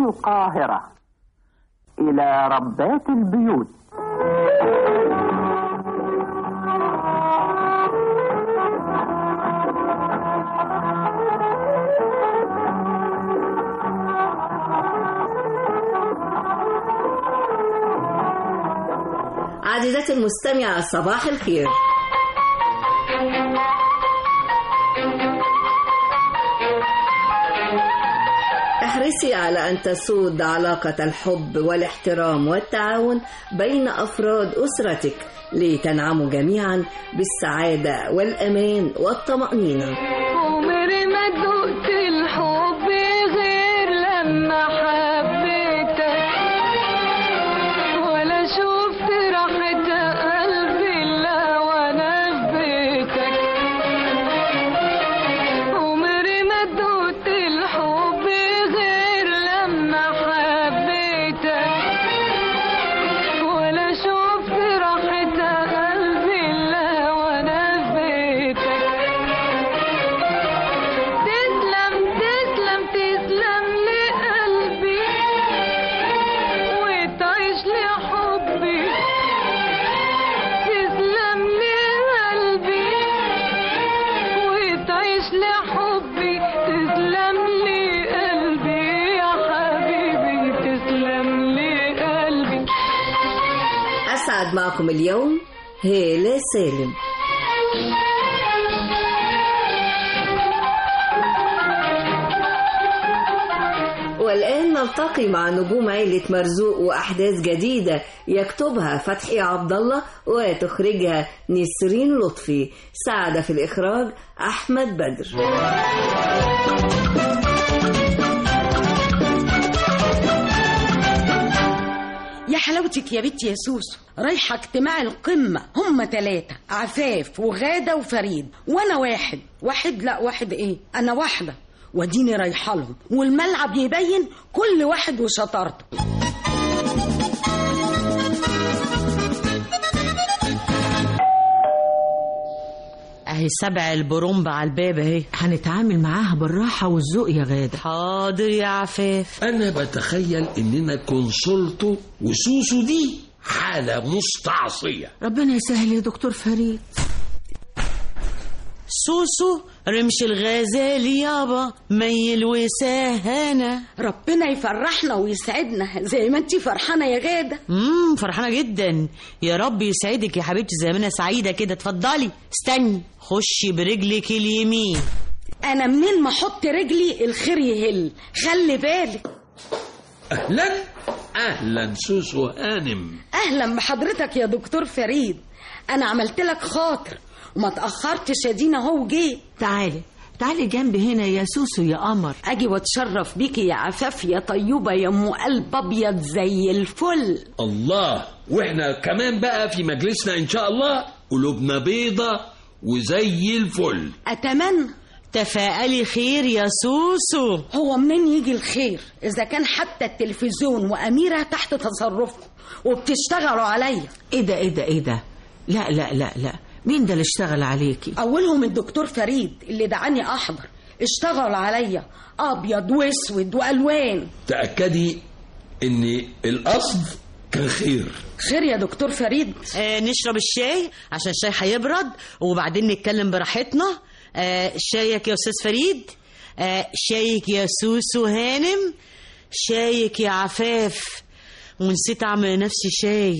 القاهرة إلى ربات البيوت عزيزتي المستمعة صباح الخير احرصي على أن تسود علاقة الحب والاحترام والتعاون بين أفراد أسرتك لتنعموا جميعا بالسعادة والأمان والطمأنينة عمري ما دقت الحب غير لما حبيتك ولا شفت راحة قلبي إلا وأنا في بيتك عمري ما دقت الحب غير لما حبيتك ولا شفت راحة قلبي إلا وأنا في بيتك تسلم تسلم تسلم لقلبي وتعيش لحبي تسلم لقلبي وتعيش لحبي تسلم لقلبي يا حبيبي تسلم لقلبي أسعد معكم اليوم هالة سالم والآن نلتقي مع نجوم عيلة مرزوق وأحداث جديدة يكتبها فتحي عبد الله وتخرجها نسرين لطفي ساعد في الإخراج أحمد بدر يا حلاوتك يا بنتي يا سوسو رايحة اجتماع القمة هم تلاتة عفاف وغادة وفريد وانا واحد واحد لا واحد ايه انا واحدة واديني رايحة لهم والملعب يبين كل واحد وشطارته اهي سبع البرومبا على الباب اهي هنتعامل معاها بالراحة والذوق يا غادة حاضر يا عفاف أنا بتخيل إننا كونسولتو وسوسو دي حالة مستعصية ربنا يسهل يا دكتور فريد سوسو رمش الغزال يابا ميل وسهانة ربنا يفرحنا ويسعدنا زي ما انتي فرحانة يا غادة امم فرحانة جدا يا رب يسعدك يا حبيبتي زي ما انا سعيدة كده اتفضلي استني خشي برجلك اليمين انا منين ما احط رجلي الخير يهل خلي بالك أهلا أهلا سوسو هانم اهلا بحضرتك يا دكتور فريد انا عملت لك خاطر وما تاخرتش يا دينا هو جه تعالي تعالي جنبي هنا يا سوسو يا قمر اجي واتشرف بيكي يا عفاف يا طيوبه يا ام قلب ابيض زي الفل الله وإحنا كمان بقى في مجلسنا إن شاء الله قلوبنا بيضة وزي الفل اتمنى تفائلي خير يا سوسو هو منين يجي الخير اذا كان حتى التلفزيون واميره تحت تصرفه وبتشتغلوا عليا ايه ده ايه ده ايه ده لا لا لا لا مين ده اللي اشتغل عليكي اولهم الدكتور فريد اللي دعاني احضر اشتغلوا عليا ابيض واسود والوان تأكدي إن القصد كان خير خير يا دكتور فريد آه نشرب الشاي عشان الشاي هيبرد وبعدين نتكلم براحتنا آه شايك يا استاذ فريد آه شايك يا سوسو هانم شايك يا عفاف ونسيت اعمل لنفسي شاي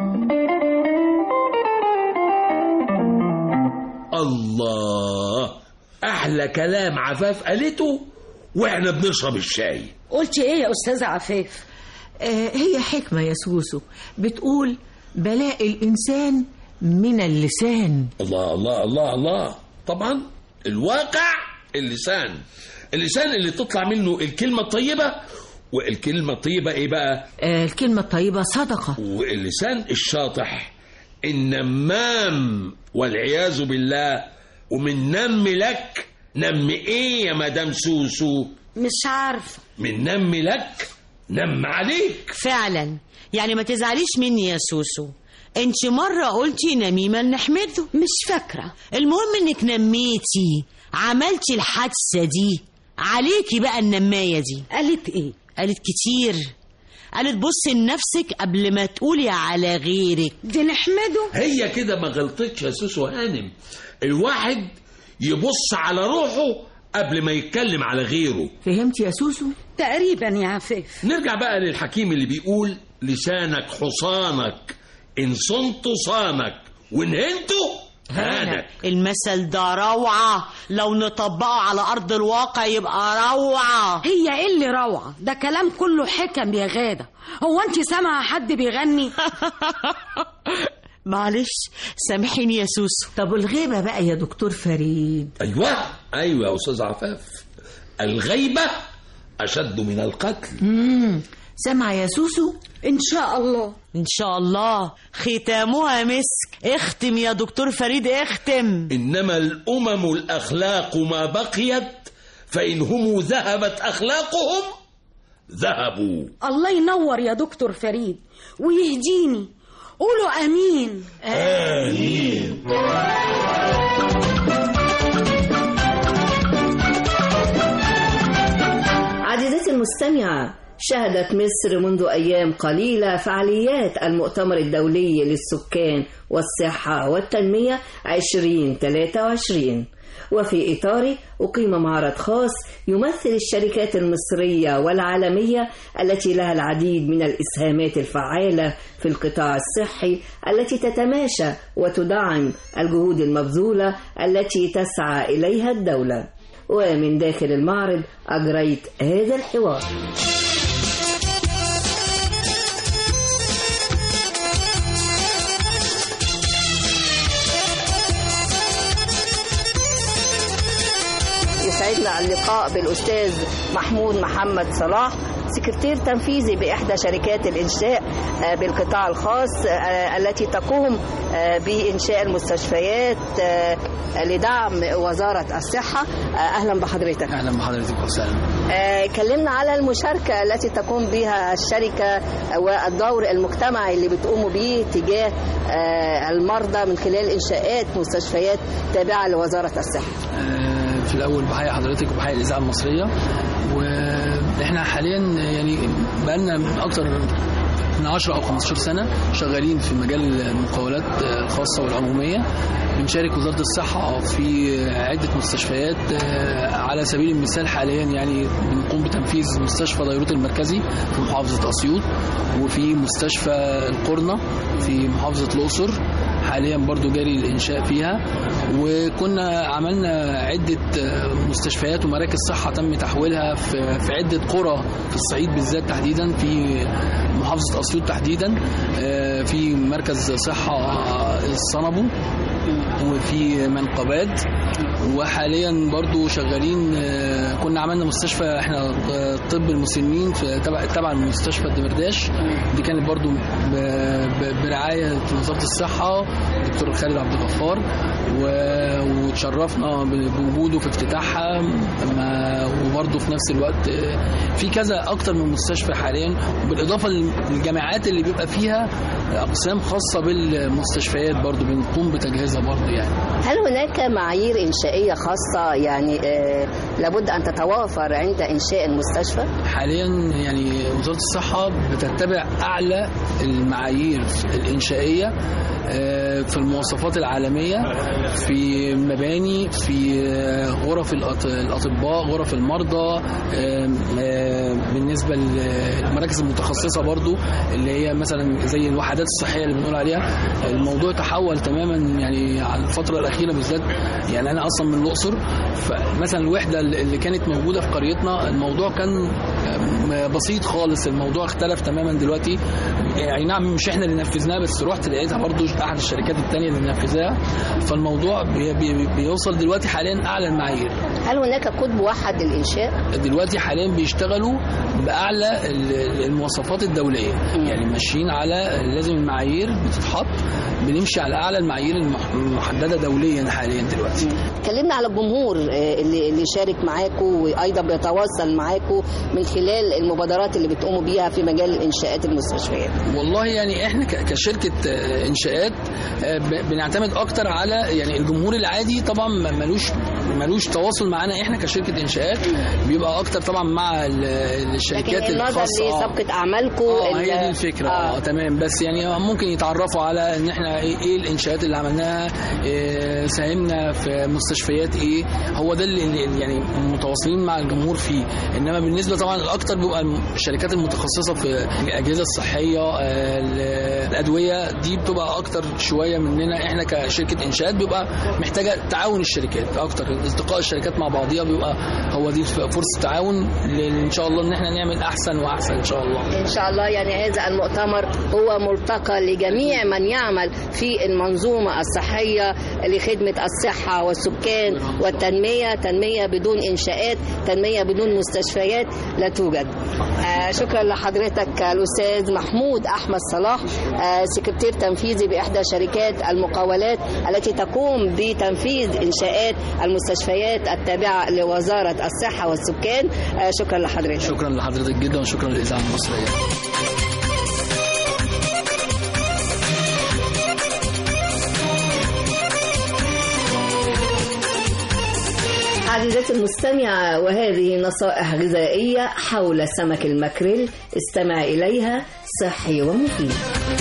الله أحلى كلام عفاف قالته وإحنا بنشرب الشاي قلت ايه يا استاذه عفاف آه هي حكمة يا سوسو بتقول بلاء الإنسان من اللسان الله الله الله الله طبعا الواقع اللسان اللسان اللي تطلع منه الكلمة الطيبة والكلمة الطيبة ايه بقى آه الكلمة الطيبة صدقة واللسان الشاطح النمام والعياذ بالله ومن نم لك نم ايه يا مدام سوسو مش عارفه من نم لك نم عليك فعلا يعني ما تزعليش مني يا سوسو انت مرة قلتي نميمة لنحمده مش فاكره المهم انك نميتي عملتي الحادثة دي عليكي بقى النماية دي قالت ايه قالت كتير قالت بصي لنفسك قبل ما تقولي على غيرك دي نحمده هي كده ما غلطتش يا سوسو هانم الواحد يبص على روحه قبل ما يتكلم على غيره فهمت يا سوسو تقريبا يا عفاف نرجع بقى للحكيم اللي بيقول لسانك حصانك إن صنت صانك وإن هنته هانك المثل ده روعة لو نطبقه على أرض الواقع يبقى روعة هي ايه اللي روعه ده كلام كله حكم يا غاده هو انت سامعه حد بيغني معلش سامحيني يا سوسو طب والغيبة بقى يا دكتور فريد أيوة أيوة يا أستاذ عفاف الغيبة أشد من القتل مم. سامعة يا سوسو ان شاء الله إن شاء الله ختامها مسك اختم يا دكتور فريد اختم إنما الأمم الأخلاق ما بقيت فإن هم ذهبت أخلاقهم ذهبوا الله ينور يا دكتور فريد ويهديني قولوا امين آمين عزيزتي المستمعة شهدت مصر منذ أيام قليلة فعاليات المؤتمر الدولي للسكان والصحة والتنمية 2023 وفي إطاره أقيم معرض خاص يمثل الشركات المصرية والعالمية التي لها العديد من الإسهامات الفعالة في القطاع الصحي التي تتماشى وتدعم الجهود المبذولة التي تسعى إليها الدولة ومن داخل المعرض أجريت هذا الحوار يسعدنا اللقاء بالأستاذ محمود محمد صلاح سكرتير تنفيذي بإحدى شركات الإنشاء آه، بالقطاع الخاص آه، التي تقوم آه، بإنشاء المستشفيات آه، لدعم وزارة الصحة آه، أهلا بحضرتك اهلا بحضرتك وسهلا آه، كلمنا على المشاركة التي تقوم بها الشركة والدور المجتمعي اللي بتقوموا به تجاه آه، المرضى من خلال إنشاءات مستشفيات تابعة لوزارة الصحة آه، في الاول بحيي حضرتك وبحيي الاذاعه المصريه واحنا حاليا يعني بقالنا اكتر من 10 او 15 سنه شغالين في مجال المقاولات آه، الخاصه والعموميه بنشارك وزاره الصحه في عده مستشفيات آه، على سبيل المثال حاليا يعني بنقوم بتنفيذ مستشفى ديروت المركزي في محافظه اسيوط وفي مستشفى القرنه في محافظه الاقصر حاليا برضو جاري الانشاء فيها وكنا عملنا عده مستشفيات ومراكز صحه تم تحويلها في في عده قرى في الصعيد بالذات تحديدا في محافظه اسيوط تحديدا آه، في مركز صحه الصنبو وفي منقبات وحاليا برضو شغالين آه، كنا عملنا مستشفى احنا آه، طب المسنين في تبع تبع المستشفى الدمرداش دي كانت برضو ب- ب- برعايه وزاره الصحه الدكتور خالد عبد الغفار و- وتشرفنا ب- بوجوده في افتتاحها ما- وبرضو في نفس الوقت آه، في كذا اكتر من مستشفى حاليا بالاضافه للجامعات اللي بيبقى فيها اقسام خاصه بالمستشفيات برضو بنقوم بتجهيزها برضو يعني هل هناك معايير إنشائية خاصة يعني آه، لابد أن تتوافر عند إنشاء المستشفى؟ حاليا يعني وزاره الصحه بتتبع اعلى المعايير الانشائيه آه، في المواصفات العالميه في مباني في آه، غرف الأط- الاطباء غرف المرضى آه، آه، بالنسبه للمراكز المتخصصه برضو اللي هي مثلا زي الوحدات الصحيه اللي بنقول عليها الموضوع تحول تماما يعني على الفتره الاخيره بالذات يعني انا اصلا من الاقصر فمثلا الوحده اللي كانت موجوده في قريتنا الموضوع كان آم، بسيط خالص الموضوع اختلف تماما دلوقتي يعني نعم مش احنا اللي نفذناها بس رحت لقيتها برضو احد الشركات التانية اللي نفذها فالموضوع بي بي بيوصل دلوقتي حاليا اعلى المعايير هل هناك كود موحد للإنشاء؟ دلوقتي حاليا بيشتغلوا باعلى ال- المواصفات الدوليه يعني ماشيين على لازم المعايير بتتحط بنمشي على اعلى المعايير المح- المحدده دوليا حاليا دلوقتي كلمنا على الجمهور آه، اللي اللي شارك معاكم وأيضا بيتواصل معاكم من خلال المبادرات اللي بتقوموا بيها في مجال إنشاءات المستشفيات والله يعني احنا ك- كشركه آه، انشاءات آه، ب- بنعتمد اكتر على يعني الجمهور العادي طبعا ما- ملوش ملوش تواصل معانا احنا كشركه انشاءات بيبقى اكتر طبعا مع ال- لكن الشركات النظر الخاصه آه. لسابقة أعمالكم اه ال- هي دي الفكره اه, تمام بس يعني ممكن يتعرفوا على ان احنا ايه, إيه الانشاءات اللي عملناها إيه ساهمنا في مستشفيات ايه هو ده اللي اللي يعني متواصلين مع الجمهور فيه انما بالنسبه طبعا الاكتر بيبقى الشركات المتخصصه في الاجهزه الصحيه آه، ال- الادويه دي بتبقى اكتر شويه مننا احنا كشركه انشاءات بيبقى محتاجه تعاون الشركات اكتر التقاء الشركات مع بعضيها بيبقى هو دي فرصه تعاون ل- ان شاء الله ان احنا نعمل احسن واحسن ان شاء الله إن شاء الله يعني هذا المؤتمر هو ملتقى لجميع من يعمل في المنظومة الصحية لخدمة الصحة والسكان والتنمية تنمية بدون إنشاءات تنمية بدون مستشفيات لا توجد آه شكرا لحضرتك الأستاذ محمود أحمد صلاح آه سكرتير تنفيذي بإحدى شركات المقاولات التي تقوم بتنفيذ إنشاءات المستشفيات التابعة لوزارة الصحة والسكان آه شكرا لحضرتك شكرا لحضرتك جدا وشكرا للاذاعه المصريه عزيزتي المستمعة وهذه نصائح غذائية حول سمك المكريل استمع إليها صحي ومفيد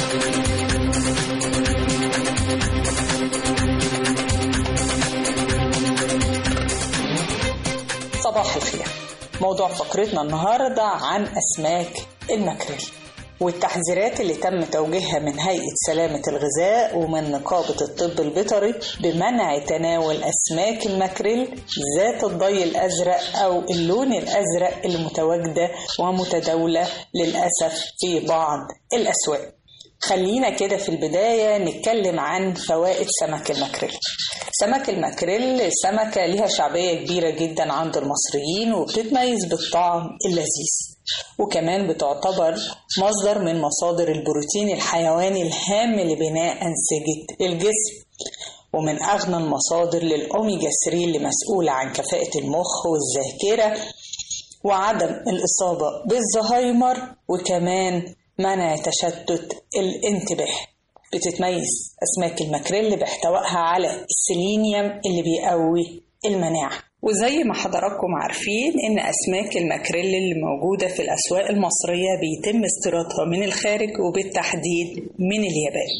صباح الخير موضوع فقرتنا النهاردة عن أسماك المكريل والتحذيرات اللي تم توجيهها من هيئة سلامة الغذاء ومن نقابة الطب البيطري بمنع تناول أسماك المكريل ذات الضي الأزرق أو اللون الأزرق المتواجدة ومتداولة للأسف في بعض الأسواق خلينا كده في البداية نتكلم عن فوائد سمك المكريل سمك المكريل سمكة لها شعبية كبيرة جدا عند المصريين وبتتميز بالطعم اللذيذ وكمان بتعتبر مصدر من مصادر البروتين الحيواني الهام لبناء أنسجة الجسم ومن أغنى المصادر للأوميجا 3 اللي مسؤولة عن كفاءة المخ والذاكرة وعدم الإصابة بالزهايمر وكمان منع تشتت الانتباه بتتميز أسماك المكريل باحتوائها على السيلينيوم اللي بيقوي المناعة وزي ما حضراتكم عارفين إن أسماك المكريل اللي موجودة في الأسواق المصرية بيتم استيرادها من الخارج وبالتحديد من اليابان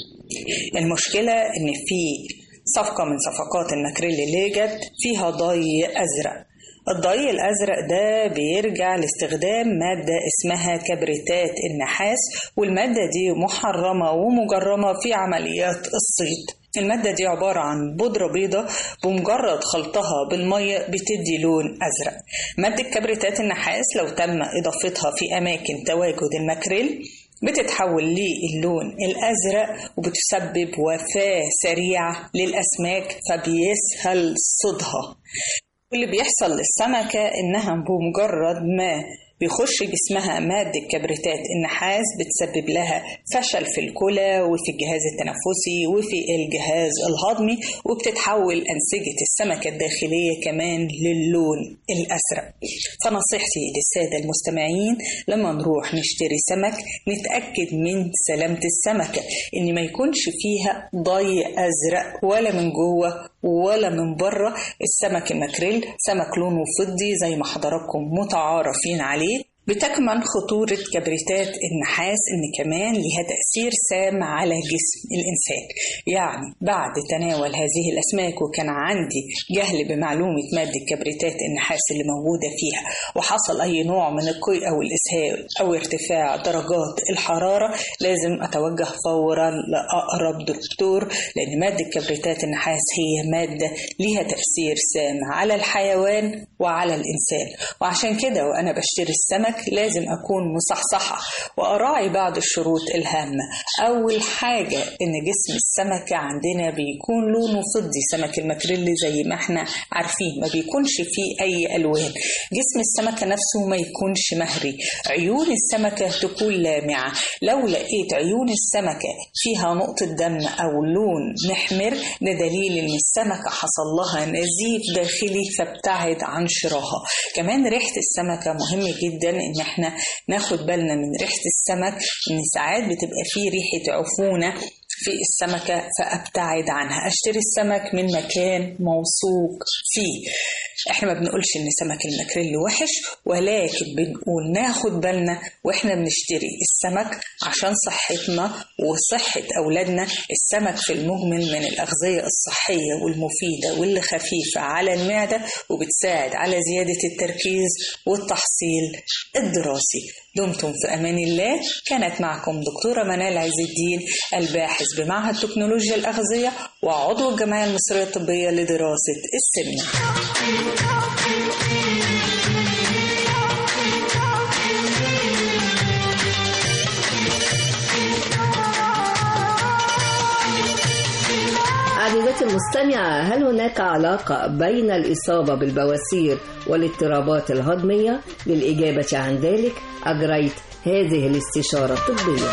المشكلة إن في صفقة من صفقات المكريل اللي جت فيها ضي أزرق الضي الأزرق ده بيرجع لاستخدام مادة اسمها كبريتات النحاس والمادة دي محرمة ومجرمة في عمليات الصيد المادة دي عبارة عن بودرة بيضة بمجرد خلطها بالمية بتدي لون أزرق مادة كبريتات النحاس لو تم إضافتها في أماكن تواجد المكريل بتتحول للون الأزرق وبتسبب وفاة سريعة للأسماك فبيسهل صيدها واللي بيحصل للسمكة إنها بمجرد ما بيخش جسمها مادة كبريتات النحاس بتسبب لها فشل في الكلى وفي الجهاز التنفسي وفي الجهاز الهضمي وبتتحول أنسجة السمكة الداخلية كمان للون الأزرق فنصيحتي للسادة المستمعين لما نروح نشتري سمك نتأكد من سلامة السمكة إن ما يكونش فيها ضي أزرق ولا من جوه ولا من بره السمك المكريل سمك لونه فضي زي ما حضراتكم متعارفين عليه بتكمن خطورة كبريتات النحاس إن كمان لها تأثير سام على جسم الإنسان يعني بعد تناول هذه الأسماك وكان عندي جهل بمعلومة مادة كبريتات النحاس اللي موجودة فيها وحصل أي نوع من القيء أو الإسهال أو ارتفاع درجات الحرارة لازم أتوجه فورا لأقرب دكتور لأن مادة كبريتات النحاس هي مادة لها تأثير سام على الحيوان وعلى الإنسان وعشان كده وأنا بشتري السمك لازم أكون مصحصحة وأراعي بعض الشروط الهامة أول حاجة إن جسم السمكة عندنا بيكون لونه فضي سمك المكريل زي ما احنا عارفين ما بيكونش فيه أي ألوان جسم السمكة نفسه ما يكونش مهري عيون السمكة تكون لامعة لو لقيت عيون السمكة فيها نقطة دم أو لون محمر ده دليل إن السمكة حصل لها نزيف داخلي فابتعد عن شراها كمان ريحة السمكة مهم جدا إن احنا ناخد بالنا من ريحة السمك إن ساعات بتبقى فيه ريحة عفونة في السمكة فأبتعد عنها أشتري السمك من مكان موثوق فيه احنا ما بنقولش ان سمك الماكريل وحش ولكن بنقول ناخد بالنا واحنا بنشتري السمك عشان صحتنا وصحة اولادنا السمك في المجمل من الاغذية الصحية والمفيدة واللي خفيفة على المعدة وبتساعد على زيادة التركيز والتحصيل الدراسي دمتم في امان الله كانت معكم دكتورة منال عز الدين الباحث بمعهد تكنولوجيا الاغذية وعضو الجمعية المصرية الطبية لدراسة السمنة عزيزتي المستمعة هل هناك علاقة بين الإصابة بالبواسير والاضطرابات الهضمية؟ للإجابة عن ذلك أجريت هذه الاستشارة الطبية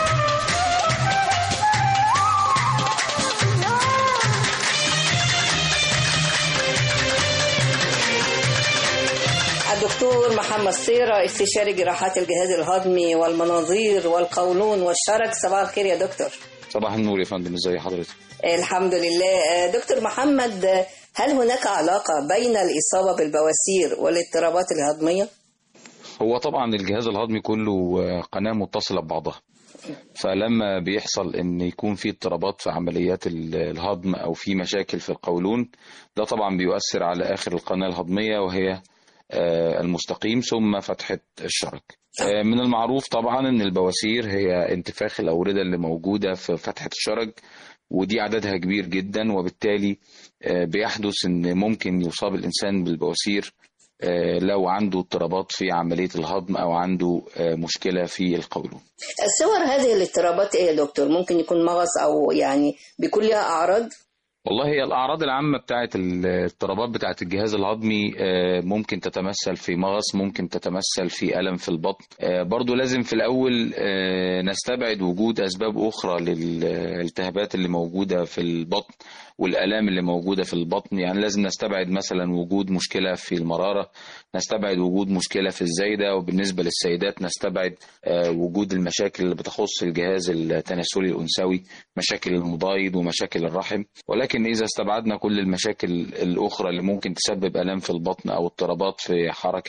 الدكتور محمد صيرة استشاري جراحات الجهاز الهضمي والمناظير والقولون والشرج صباح الخير يا دكتور صباح النور يا فندم ازي حضرتك الحمد لله دكتور محمد هل هناك علاقة بين الإصابة بالبواسير والاضطرابات الهضمية؟ هو طبعا الجهاز الهضمي كله قناة متصلة ببعضها فلما بيحصل ان يكون في اضطرابات في عمليات الهضم او في مشاكل في القولون ده طبعا بيؤثر على اخر القناة الهضمية وهي المستقيم ثم فتحة الشرج من المعروف طبعا ان البواسير هي انتفاخ الاوردة اللي موجودة في فتحة الشرج ودي عددها كبير جدا وبالتالي بيحدث ان ممكن يصاب الانسان بالبواسير لو عنده اضطرابات في عملية الهضم او عنده مشكلة في القولون صور هذه الاضطرابات ايه يا دكتور ممكن يكون مغص او يعني بيكون لها اعراض والله هي الأعراض العامة بتاعت الاضطرابات بتاعت الجهاز الهضمي ممكن تتمثل في مغص ممكن تتمثل في ألم في البطن برضو لازم في الأول نستبعد وجود أسباب أخرى للالتهابات اللي موجودة في البطن والآلام اللي موجودة في البطن يعني لازم نستبعد مثلا وجود مشكلة في المرارة نستبعد وجود مشكلة في الزايدة وبالنسبة للسيدات نستبعد وجود المشاكل اللي بتخص الجهاز التناسلي الأنثوي مشاكل المضايد ومشاكل الرحم ولكن إذا استبعدنا كل المشاكل الأخرى اللي ممكن تسبب آلام في البطن أو اضطرابات في حركة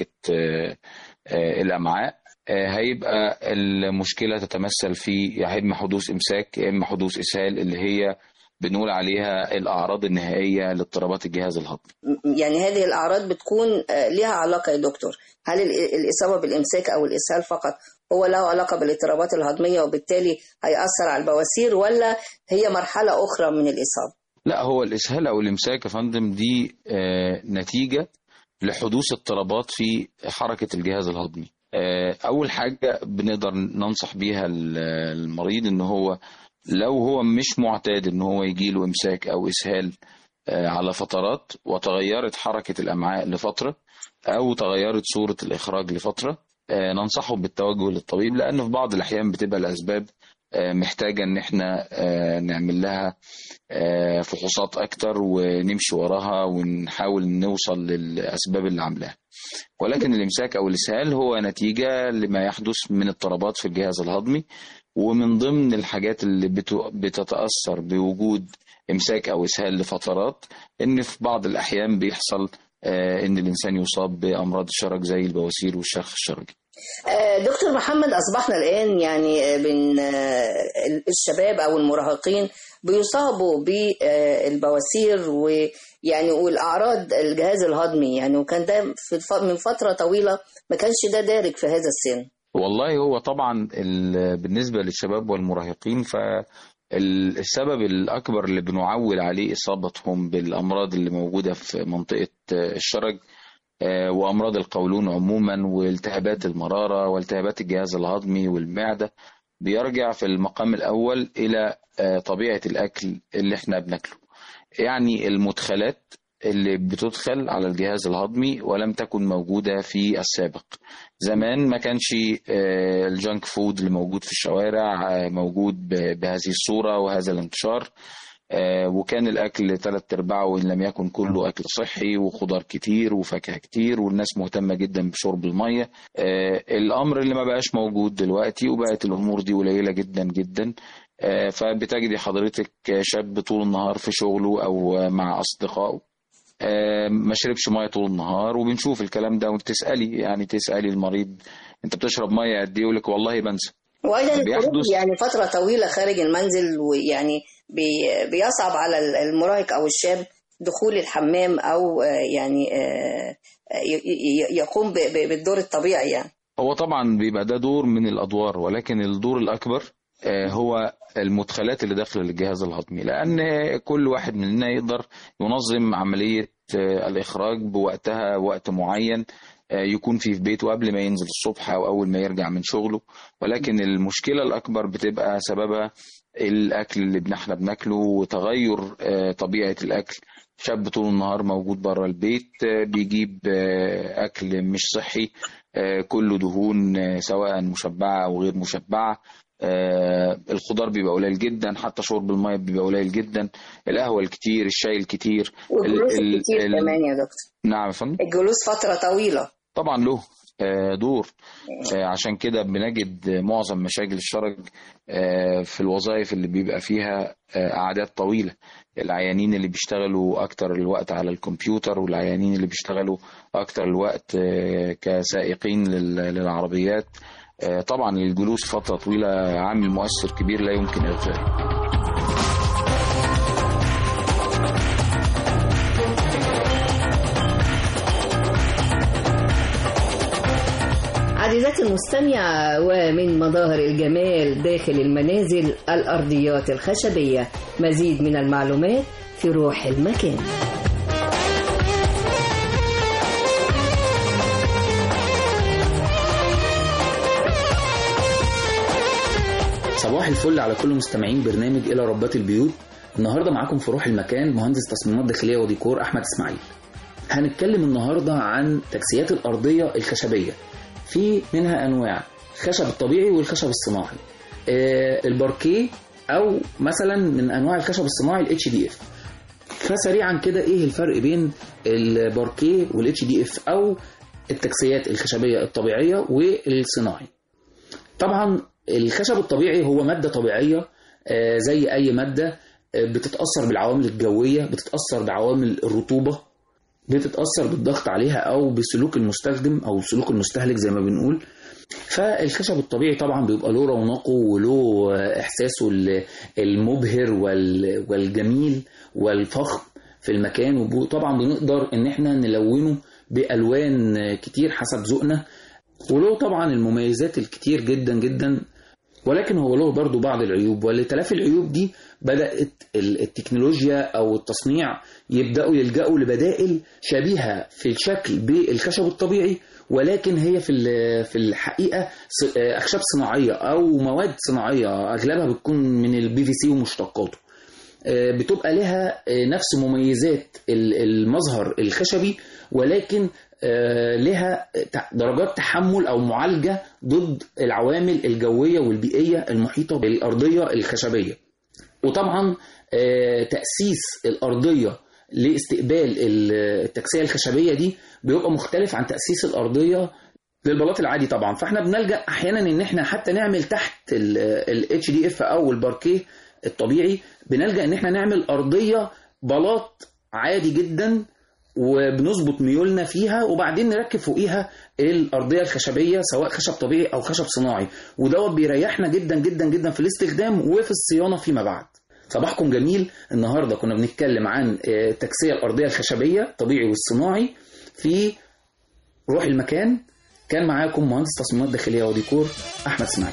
الأمعاء هيبقى المشكلة تتمثل في يا إما حدوث إمساك يا إما حدوث إسهال اللي هي بنقول عليها الأعراض النهائية لاضطرابات الجهاز الهضمي يعني هذه الأعراض بتكون لها علاقة يا دكتور هل الإصابة بالإمساك أو الإسهال فقط هو له علاقة بالاضطرابات الهضمية وبالتالي هيأثر على البواسير ولا هي مرحلة أخرى من الإصابة؟ لا هو الإسهال أو الإمساك يا فندم دي نتيجة لحدوث اضطرابات في حركة الجهاز الهضمي أول حاجة بنقدر ننصح بيها المريض إن هو لو هو مش معتاد ان هو يجيله امساك او اسهال على فترات وتغيرت حركة الامعاء لفترة او تغيرت صورة الاخراج لفترة ننصحه بالتوجه للطبيب لان في بعض الاحيان بتبقى الاسباب محتاجة ان احنا نعمل لها فحوصات اكتر ونمشي وراها ونحاول نوصل للاسباب اللي عاملاها ولكن الامساك او الاسهال هو نتيجة لما يحدث من اضطرابات في الجهاز الهضمي ومن ضمن الحاجات اللي بتتأثر بوجود إمساك أو إسهال لفترات إن في بعض الأحيان بيحصل إن الإنسان يصاب بأمراض الشرج زي البواسير والشرخ الشرجي دكتور محمد أصبحنا الآن يعني بين الشباب أو المراهقين بيصابوا بالبواسير ويعني والأعراض الجهاز الهضمي يعني وكان ده من فترة طويلة ما كانش ده دارج في هذا السن والله هو طبعا بالنسبة للشباب والمراهقين فالسبب الأكبر اللي بنعول عليه إصابتهم بالأمراض اللي موجودة في منطقة الشرج وأمراض القولون عموما والتهابات المرارة والتهابات الجهاز الهضمي والمعدة بيرجع في المقام الأول إلى طبيعة الأكل اللي احنا بناكله يعني المدخلات اللي بتدخل على الجهاز الهضمي ولم تكن موجودة في السابق زمان ما كانش الجانك فود اللي موجود في الشوارع موجود بهذه الصورة وهذا الانتشار وكان الأكل ثلاث أرباعه إن لم يكن كله أكل صحي وخضار كتير وفاكهة كتير والناس مهتمة جدا بشرب المية الأمر اللي ما بقاش موجود دلوقتي وبقت الأمور دي قليلة جدا جدا آه، فبتجدي حضرتك شاب طول النهار في شغله او مع اصدقائه آه، ما شربش ميه طول النهار وبنشوف الكلام ده وتسالي يعني تسالي المريض انت بتشرب ميه قد ايه يقول لك والله بنسى وايضا الخروج بيحدث يعني فتره طويله خارج المنزل ويعني بي- بيصعب على المراهق او الشاب دخول الحمام او آه، يعني آه، ي- ي- يقوم ب- ب- بالدور الطبيعي يعني هو طبعا بيبقى ده دور من الادوار ولكن الدور الاكبر آه، هو المدخلات اللي داخله للجهاز الهضمي لان كل واحد مننا يقدر ينظم عمليه آه، الاخراج بوقتها وقت معين آه، يكون فيه في بيته قبل ما ينزل الصبح او اول ما يرجع من شغله ولكن المشكله الاكبر بتبقى سببها الاكل اللي بن- احنا بناكله وتغير آه، طبيعه الاكل شاب طول النهار موجود بره البيت آه، بيجيب آه، اكل مش صحي آه، كله دهون آه، سواء مشبعه او غير مشبعه آه، الخضار بيبقى قليل جدا حتى شرب الميه بيبقى قليل جدا القهوه الكتير الشاي الكتير والجلوس ال- ال- الكتير ال- كمان يا دكتور نعم يا فندم الجلوس فتره طويله طبعا له آه، دور آه، عشان كده بنجد معظم مشاكل الشرج آه، في الوظائف اللي بيبقى فيها آه، قعدات طويلة العيانين اللي بيشتغلوا أكتر الوقت على الكمبيوتر والعيانين اللي بيشتغلوا أكتر الوقت آه، كسائقين لل- للعربيات آه، طبعا الجلوس فترة طويلة عامل مؤثر كبير لا يمكن إغفاله عزيزاتي المستمعة ومن مظاهر الجمال داخل المنازل الأرضيات الخشبية مزيد من المعلومات في روح المكان صباح الفل على كل مستمعين برنامج إلى ربات البيوت النهارده معاكم في روح المكان مهندس تصميمات داخلية وديكور أحمد إسماعيل هنتكلم النهارده عن تجسيات الأرضية الخشبية في منها أنواع الخشب الطبيعي والخشب الصناعي آه، الباركيه أو مثلا من أنواع الخشب الصناعي الاتش دي اف فسريعا كده ايه الفرق بين الباركيه والاتش دي اف او التجسيات الخشبيه الطبيعيه والصناعي طبعا الخشب الطبيعي هو مادة طبيعية آه، زي أي مادة آه، بتتأثر بالعوامل الجوية بتتأثر بعوامل الرطوبة بتتأثر بالضغط عليها أو بسلوك المستخدم أو سلوك المستهلك زي ما بنقول فالخشب الطبيعي طبعا بيبقى له رونقه وله آه، إحساسه ال- المبهر وال- والجميل والفخم في المكان وطبعا بنقدر إن احنا نلونه بألوان آه، كتير حسب ذوقنا وله طبعا المميزات الكتير جدا جدا ولكن هو له برضو بعض العيوب ولتلافي العيوب دي بدأت ال- التكنولوجيا أو التصنيع يبدأوا يلجأوا لبدائل شبيهة في الشكل بالخشب الطبيعي ولكن هي في ال- في الحقيقة ص- أخشاب صناعية أو مواد صناعية أغلبها بتكون من البي في سي ومشتقاته آه، بتبقى لها آه، نفس مميزات ال- المظهر الخشبي ولكن آه، لها تع- درجات تحمل او معالجه ضد العوامل الجويه والبيئيه المحيطه بالارضيه الخشبيه. وطبعا آه، تاسيس الارضيه لاستقبال ال- التجسيه الخشبيه دي بيبقى مختلف عن تاسيس الارضيه للبلاط العادي طبعا فاحنا بنلجا احيانا ان احنا حتى نعمل تحت الاتش دي اف او الباركيه الطبيعي بنلجا ان احنا نعمل ارضيه بلاط عادي جدا وبنظبط ميولنا فيها وبعدين نركب فوقيها الارضيه الخشبيه سواء خشب طبيعي او خشب صناعي ودوت بيريحنا جدا جدا جدا في الاستخدام وفي الصيانه فيما بعد صباحكم جميل النهارده كنا بنتكلم عن آه، التجسيه الارضيه الخشبيه الطبيعي والصناعي في روح المكان كان معاكم مهندس تصميمات داخليه وديكور احمد اسماعيل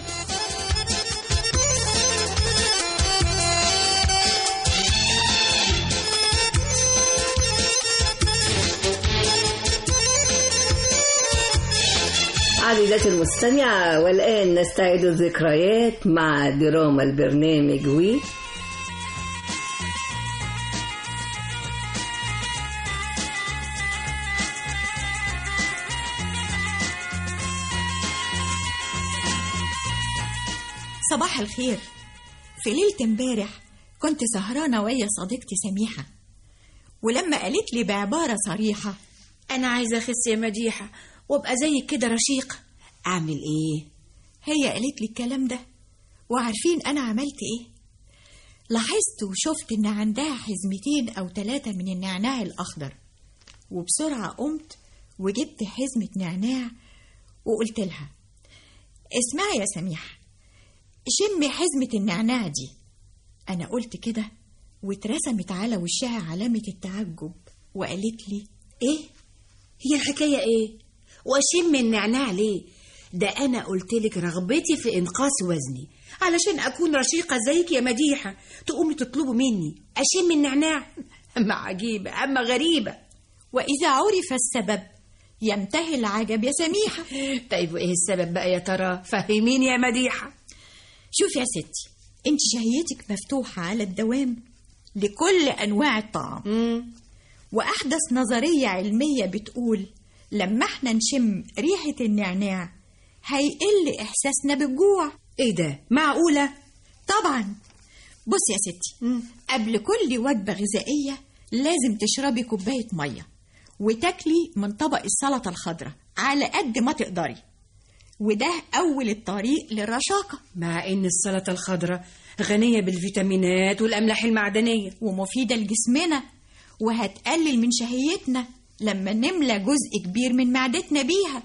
عزيزاتي المستمعة والآن نستعيد الذكريات مع دراما البرنامج وي صباح الخير في ليلة امبارح كنت سهرانة ويا صديقتي سميحة ولما قالت لي بعبارة صريحة أنا عايزة أخس يا مديحة وأبقى زيك كده رشيقة أعمل إيه؟ هي قالت لي الكلام ده وعارفين أنا عملت إيه لاحظت وشفت إن عندها حزمتين أو ثلاثة من النعناع الأخضر وبسرعة قمت وجبت حزمة نعناع وقلت لها اسمعي يا سميحة شمي حزمة النعناع دي أنا قلت كده واترسمت على وشها علامة التعجب وقالت لي ايه هي الحكايه ايه واشم النعناع ليه ده انا قلت لك رغبتي في انقاص وزني علشان اكون رشيقه زيك يا مديحه تقومي تطلبوا مني اشم النعناع ما عجيبه اما غريبه وإذا عرف السبب ينتهي العجب يا سميحة طيب وايه السبب بقى يا ترى فهميني يا مديحه شوف يا ستي انت شهيتك مفتوحة على الدوام لكل أنواع الطعام وأحدث نظرية علمية بتقول لما احنا نشم ريحة النعناع هيقل إحساسنا بالجوع ايه ده معقوله طبعا بص يا ستي قبل كل وجبة غذائية لازم تشربي كوباية مية وتاكلي من طبق السلطة الخضراء على قد ما تقدري وده أول الطريق للرشاقة مع ان السلطه الخضراء غنيه بالفيتامينات والاملاح المعدنيه ومفيدة لجسمنا وهتقلل من شهيتنا لما نملى جزء كبير من معدتنا بيها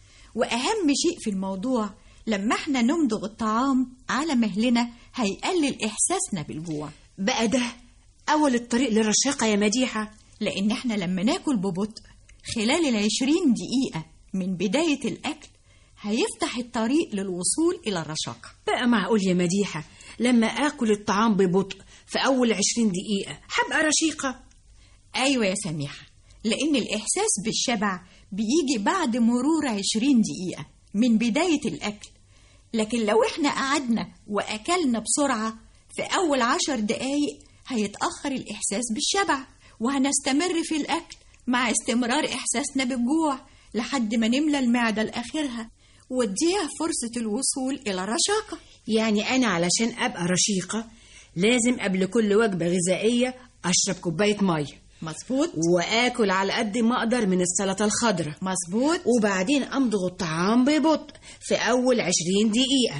وأهم شيء في الموضوع لما احنا نمضغ الطعام على مهلنا هيقلل إحساسنا بالجوع بقى ده اول الطريق للرشاقه يا مديحه لأن احنا لما ناكل ببطء خلال العشرين دقيقة من بداية الأكل هيفتح الطريق للوصول إلى الرشاقة بقى معقول يا مديحه لما اكل الطعام ببطء في اول عشرين دقيقه هبقى رشيقه أيوة يا سميحة لأن الإحساس بالشبع بيجي بعد مرور عشرين دقيقة من بداية الأكل لكن لو إحنا قعدنا وأكلنا بسرعة في أول عشر دقايق هيتأخر الإحساس بالشبع وهنستمر في الأكل مع استمرار إحساسنا بالجوع لحد ما نملى المعدة لآخرها واديها فرصة الوصول إلى الرشاقة يعني انا علشان ابقى رشيقه لازم قبل كل وجبه غذائيه اشرب كوبايه ميه مظبوط واكل على قد ما اقدر من السلطه الخضراء مظبوط وبعدين امضغ الطعام ببطء في اول عشرين دقيقه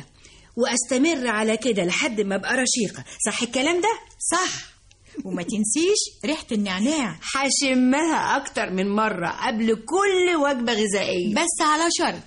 واستمر على كده لحد ما ابقى رشيقه صح الكلام ده صح وما تنسيش ريحة النعناع هشمها اكتر من مره قبل كل وجبه غذائيه بس على شرط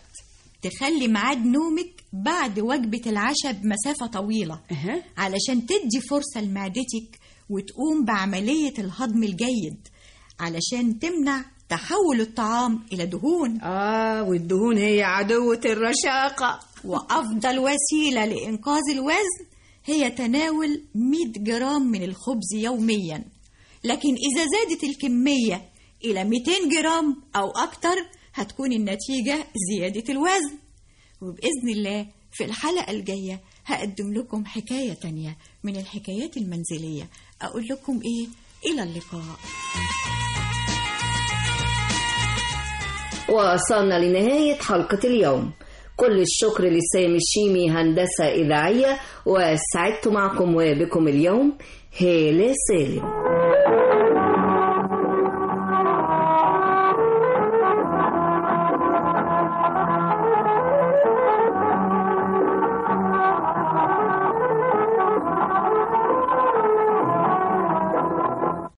تخلي ميعاد نومك بعد وجبة العشاء بمسافة طويلة أه. علشان تدي فرصة لمعدتك وتقوم بعملية الهضم الجيد علشان تمنع تحول الطعام إلى دهون اه والدهون هي عدوة الرشاقة وأفضل وسيلة لإنقاذ الوزن هي تناول 100 جرام من الخبز يوميا لكن إذا زادت الكمية إلى 200 جرام أو أكتر هتكون النتيجة زيادة الوزن وبإذن الله في الحلقة الجاية هقدم لكم حكاية تانية من الحكايات المنزلية أقول لكم إيه إلى اللقاء وصلنا لنهاية حلقة اليوم كل الشكر لسامي الشيمي هندسة إذاعية وسعدت معكم وبكم اليوم هالة سالم